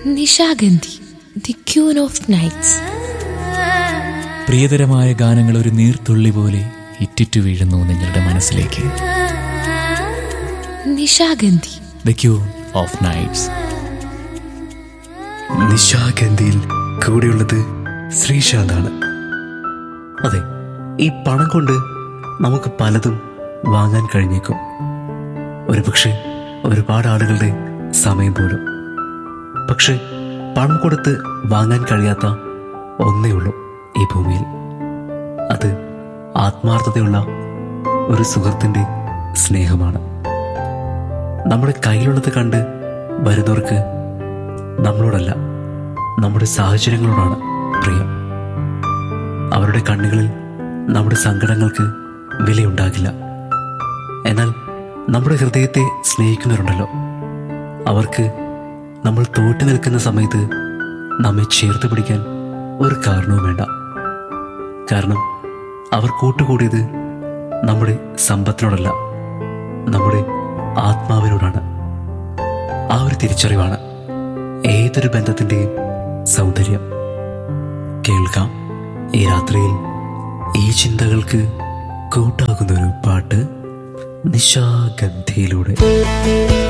Nishagandhi the queen of nights പ്രിയതരമായ ഗാനങ്ങൾ ഒരു നീർത്തുള്ളി പോലെ ഇറ്റിറ്റു വീഴുന്നു നിങ്ങളുടെ മനസ്സിലേക്ക് Nishagandhi the queen of nights നിശാഗന്ധിയിൽ കൂടെയുള്ളത് ശ്രീശാന്താണ് അതെ ഈ പണം കൊണ്ട് നമുക്ക് പലതും വാങ്ങാൻ കഴിഞ്ഞേക്കും ഒരുപക്ഷെ ഒരുപാട് ആളുകളുടെ സമയം പോലും പക്ഷെ പണം കൊടുത്ത് വാങ്ങാൻ കഴിയാത്ത ഒന്നേ ഉള്ളൂ ഈ ഭൂമിയിൽ അത് ആത്മാർത്ഥതയുള്ള ഒരു സുഹൃത്തിൻ്റെ സ്നേഹമാണ് നമ്മുടെ കയ്യിലുള്ളത് കണ്ട് വരുന്നവർക്ക് നമ്മളോടല്ല നമ്മുടെ സാഹചര്യങ്ങളോടാണ് പ്രിയം അവരുടെ കണ്ണുകളിൽ നമ്മുടെ സങ്കടങ്ങൾക്ക് വിലയുണ്ടാകില്ല എന്നാൽ നമ്മുടെ ഹൃദയത്തെ സ്നേഹിക്കുന്നവരുണ്ടല്ലോ അവർക്ക് നമ്മൾ തോറ്റു നിൽക്കുന്ന സമയത്ത് നമ്മെ ചേർത്ത് പിടിക്കാൻ ഒരു കാരണവും വേണ്ട കാരണം അവർ കൂട്ടുകൂടിയത് നമ്മുടെ സമ്പത്തിനോടല്ല നമ്മുടെ ആത്മാവിനോടാണ് ആ ഒരു തിരിച്ചറിവാണ് ഏതൊരു ബന്ധത്തിൻ്റെയും സൗന്ദര്യം കേൾക്കാം ഈ രാത്രിയിൽ ഈ ചിന്തകൾക്ക് കൂട്ടാകുന്ന ഒരു പാട്ട് നിശാഗന്ധിയിലൂടെ